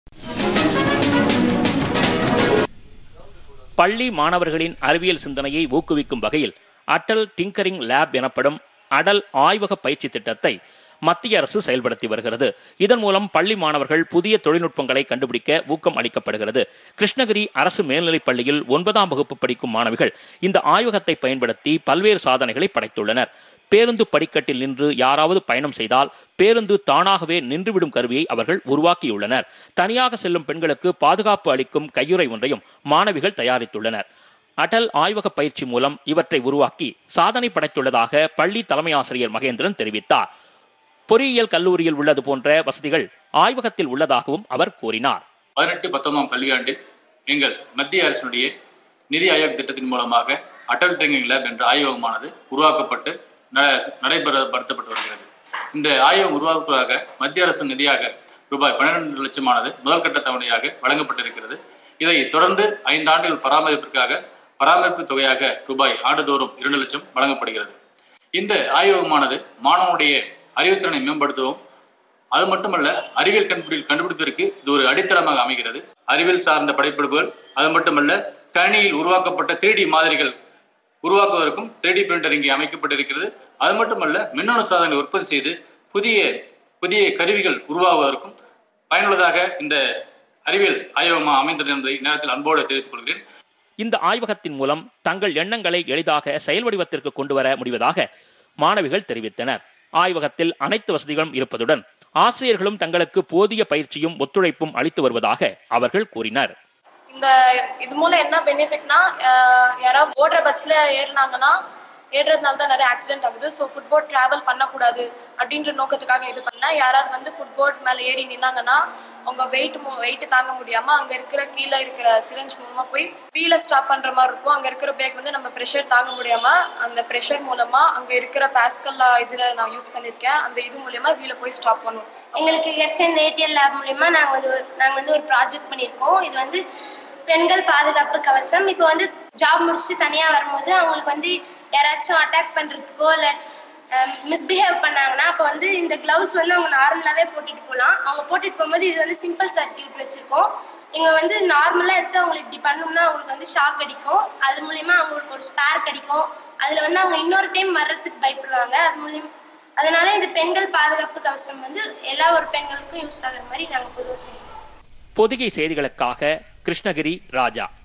பள்ளி மாணவர்களின் அறிவியல் சிந்தனையை ஊக்குவிக்கும் வகையில் அடல் டிங்கரிங் லேப் எனப்படும் அடல் ஆய்வக பயிற்சி திட்டத்தை மத்திய அரசு செயல்படுத்தி வருகிறது இதன் மூலம் பள்ளி மாணவர்கள் புதிய தொழில்நுட்பங்களை கண்டுபிடிக்க ஊக்கம் அளிக்கப்படுகிறது கிருஷ்ணகிரி அரசு மேல்நிலைப் பள்ளியில் ஒன்பதாம் வகுப்பு படிக்கும் மாணவிகள் இந்த ஆய்வகத்தை பயன்படுத்தி பல்வேறு சாதனைகளை படைத்துள்ளனர் பேருந்து படிக்கட்டில் நின்று யாராவது பயணம் செய்தால் பேருந்து தானாகவே நின்றுவிடும் கருவியை அவர்கள் உருவாக்கியுள்ளனர் தனியாக செல்லும் பெண்களுக்கு பாதுகாப்பு அளிக்கும் கையுறை ஒன்றையும் மாணவிகள் தயாரித்துள்ளனர் அடல் ஆய்வக பயிற்சி மூலம் இவற்றை உருவாக்கி சாதனை படைத்துள்ளதாக பள்ளி தலைமை ஆசிரியர் மகேந்திரன் தெரிவித்தார் பொறியியல் கல்லூரியில் உள்ளது போன்ற வசதிகள் ஆய்வகத்தில் உள்ளதாகவும் அவர் கூறினார் பதினெட்டு பத்தொன்பதாம் கல்வியாண்டில் எங்கள் மத்திய அரசினுடைய நிதி ஆயோக் திட்டத்தின் மூலமாக அடல் ட்ரிங்கிங் லேப் என்ற ஆய்வகமானது உருவாக்கப்பட்டு நட- நடைபெறப்படுத்தப்பட்டு வருகிறது இந்த ஆய்வகம் உருவாக்குவதாக மத்திய அரசு நிதியாக ரூபாய் பன்னிரெண்டு லட்சமானது முதல் கட்ட தவணையாக வழங்கப்பட்டிருக்கிறது இதை தொடர்ந்து ஐந்து ஆண்டுகள் பராமரிப்பிற்காக பராமரிப்பு தொகையாக ரூபாய் ஆண்டுதோறும் இரண்டு லட்சம் வழங்கப்படுகிறது இந்த ஆய்வகமானது மாணவனுடைய அறிவுத்திறனை மேம்படுத்தவும் அது மட்டுமல்ல அறிவியல் கண்டுபிடி கண்டுபிடிப்பிற்கு இது ஒரு அடித்தளமாக அமைகிறது அறிவியல் சார்ந்த படைப்பிடிப்புகள் அது மட்டுமல்ல கணினியில் உருவாக்கப்பட்ட 3D மாதிரிகள் உருவாக்குவதற்கும் 3D பிரிண்டர் இங்கே அமைக்கப்பட்டிருக்கிறது அது மட்டுமல்ல மின்னணு சாதனங்களை உற்பத்தி செய்து புதிய புதிய கருவிகள் உருவாகுவதற்கும் பயனுள்ளதாக இந்த அறிவியல் ஆய்வகமாக அமைந்தது என்பதை நேரத்தில் அன்போடு தெரிவித்துக் கொள்கிறேன் இந்த ஆய்வகத்தின் மூலம் தங்கள் எண்ணங்களை எளிதாக செயல் வடிவத்திற்கு கொண்டு வர முடிவதாக மாணவிகள் தெரிவித்தனர் ஆய்வகத்தில் அனைத்து வசதிகளும் இருப்பதுடன் ஆசிரியர்களும் தங்களுக்கு போதிய பயிற்சியும் ஒத்துழைப்பும் அளித்து வருவதாக அவர்கள் கூறினர் இந்த இது மூலம் என்ன பெனிஃபிட்னா யாராவது ஓடுற பஸ்ல ஏறினாங்கன்னா ஏறுறதுனால தான் நிறைய ஆக்சிடென்ட் ஆகுது ஸோ ஃபுட்போர்ட் ட்ராவல் பண்ணக்கூடாது அப்படின்ற நோக்கத்துக்காக இது பண்ணேன் யாராவது வந்து ஃபுட்போர்ட் மேலே ஏறி நின்னாங்கன்னா அவங்க வெயிட் வெயிட் தாங்க முடியாம அங்க இருக்கிற கீழே இருக்கிற சிரஞ்ச் மூலமா போய் வீலை ஸ்டாப் பண்ற மாதிரி இருக்கும் அங்க இருக்கிற பேக் வந்து நம்ம ப்ரெஷர் தாங்க முடியாம அந்த ப்ரெஷர் மூலமா அங்க இருக்கிற பாஸ்கல்லா இதுல நான் யூஸ் பண்ணிருக்கேன் அந்த இது மூலியமா வீலை போய் ஸ்டாப் பண்ணும் எங்களுக்கு கிடைச்ச இந்த ஏடிஎல் லேப் மூலிமா நாங்கள் வந்து நாங்கள் வந்து ஒரு ப்ராஜெக்ட் பண்ணியிருக்கோம் இது வந்து பெண்கள் பாதுகாப்பு கவசம் இப்போ வந்து ஜாப் முடிச்சுட்டு தனியாக வரும்போது அவங்களுக்கு வந்து யாராச்சும் அட்டாக் பண்ணுறதுக்கோ இல்லை மிஸ்பிஹேவ் பண்ணாங்கன்னா அப்போ வந்து இந்த க்ளவுஸ் வந்து அவங்க நார்மலாகவே போட்டுட்டு போகலாம் அவங்க போட்டுட்டு போகும்போது இது வந்து சிம்பிள் சர்க்கியூட் வச்சுருக்கோம் இங்கே வந்து நார்மலாக எடுத்து அவங்களுக்கு இப்படி பண்ணோம்னா அவங்களுக்கு வந்து ஷாக் அடிக்கும் அது மூலிமா அவங்களுக்கு ஒரு ஸ்பேர் கிடைக்கும் அதில் வந்து அவங்க இன்னொரு டைம் வர்றதுக்கு பயப்படுவாங்க அது மூலியம் அதனால இந்த பெண்கள் பாதுகாப்பு கவசம் வந்து எல்லா ஒரு பெண்களுக்கும் யூஸ் ஆகிற மாதிரி நாங்கள் பொதுவாக சொல்லிக்கிறோம் பொதிகை செய்திகளுக்காக கிருஷ்ணகிரி ராஜா